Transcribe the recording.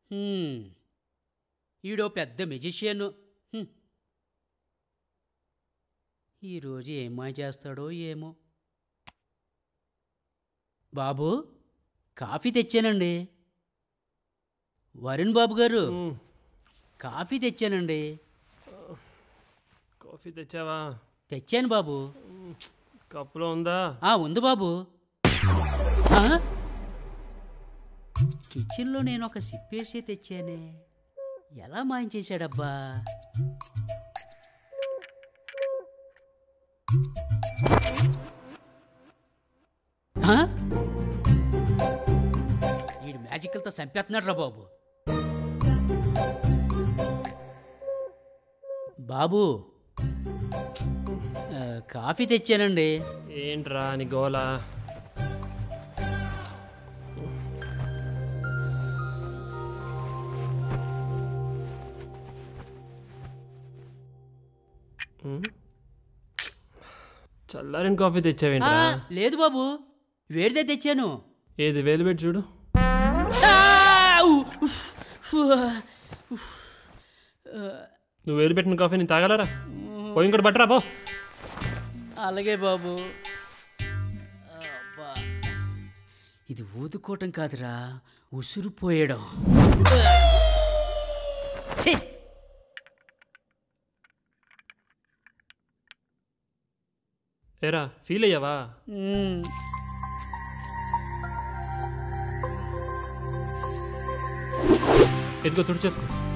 హ్మ్. ఈడో పెద్ద మెజిషియన్ హ్మ్. ఈరోజు ఏం మాయ చేస్తాడో ఏమో బాబు కాఫీ తెచ్చానండి వరుణ్ బాబు గారు మ్మ్. కాఫీ తెచ్చానండి కాఫీ తెచ్చావా తెచ్చాను బాబు కప్పులో ఉందా ఆ ఉంది బాబు ఆ? కిచెన్లో నేను ఒక సిప్పేసి తెచ్చానే ఎలా మాయం చేశాడబ్బా ఆ? ఈడు మ్యాజికల్తో చంపేస్తున్నాడు రా బాబు బాబు ఆ, కాఫీ తెచ్చానండి ఏంట్రా నీ గోల మ్మ్. చల్లారిన కాఫీ ఆ, తెచ్చావేంట్రా లేదు బాబు వేడితే తెచ్చాను ఏది వేలు పెట్టి చూడు ఆ, ఉఫ్, ఉఫ్, ఉఫ్. నువ్వు వేలు పెట్టిన కాఫీ నేను తాగలరా పోయి ఇంకోటి బట్టరా పో అలాగే బాబు అబ్బా. ఇది ఊదుకోవటం కాదురా ఉసురుపోయడం ఛీ! ఏరా ఫీల్ అయ్యావా మ్మ్. ఎదుగో తుడిచేసుకో